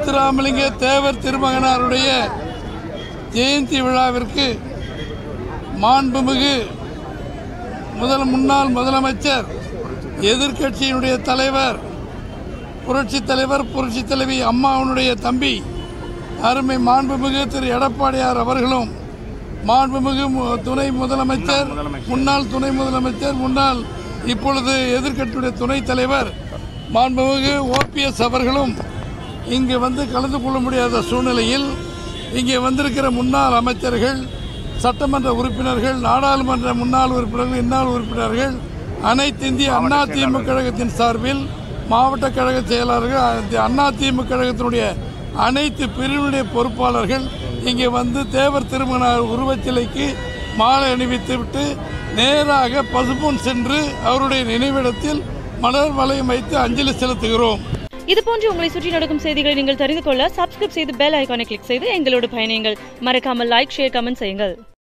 முத்துராமலிங்க தேவர் திருமகனாருடைய ஜெயந்தி விழாவிற்கு மாண்புமிகு முதல் முன்னாள் முதலமைச்சர் எதிர்க்கட்சியினுடைய தலைவர் புரட்சித் தலைவர் புரட்சித் தலைவி அம்மாவனுடைய தம்பி அருமை மாண்புமிகு திரு எடப்பாடியார் அவர்களும் மாண்புமிகு மு- துணை முதலமைச்சர் முன்னாள் துணை முதலமைச்சர் முன்னாள் இப்பொழுது எதிர்க்கட்சியுடைய துணைத் தலைவர் மாண்புமிகு ஓபிஎஸ் அவர்களும் இங்கு வந்து கலந்து கொள்ள முடியாத சூழ்நிலையில் இங்கே வந்திருக்கிற முன்னாள் அமைச்சர்கள் சட்டமன்ற உறுப்பினர்கள் நாடாளுமன்ற முன்னாள் உறுப்பினர்கள் இன்னாள் உறுப்பினர்கள் அனைத்து இந்திய அண்ணா திமுக கழகத்தின் சார்பில் மாவட்ட கழக செயலாளர்கள் அ- அண்ணா திமுக கழகத்தினுடைய அனைத்து பிரிவினுடைய பொறுப்பாளர்கள் இங்கே வந்து தேவர் திருமண உருவச்சிலைக்கு மாலை அணிவித்துவிட்டு நேராக பசும்பொன் சென்று அவருடைய நினைவிடத்தில் மலர் வளையம் வைத்து அஞ்சலி செலுத்துகிறோம் இது போன்று உங்களை சுற்றி நடக்கும் செய்திகளை நீங்கள் தெரிந்து கொள்ள சப்ஸ்கிரைப் செய்து பெல் ஐகானை கிளிக் செய்து எங்களோடு பயணியுங்கள் மறக்காமல் லைக் ஷேர் கமெண்ட் செய்யுங்கள்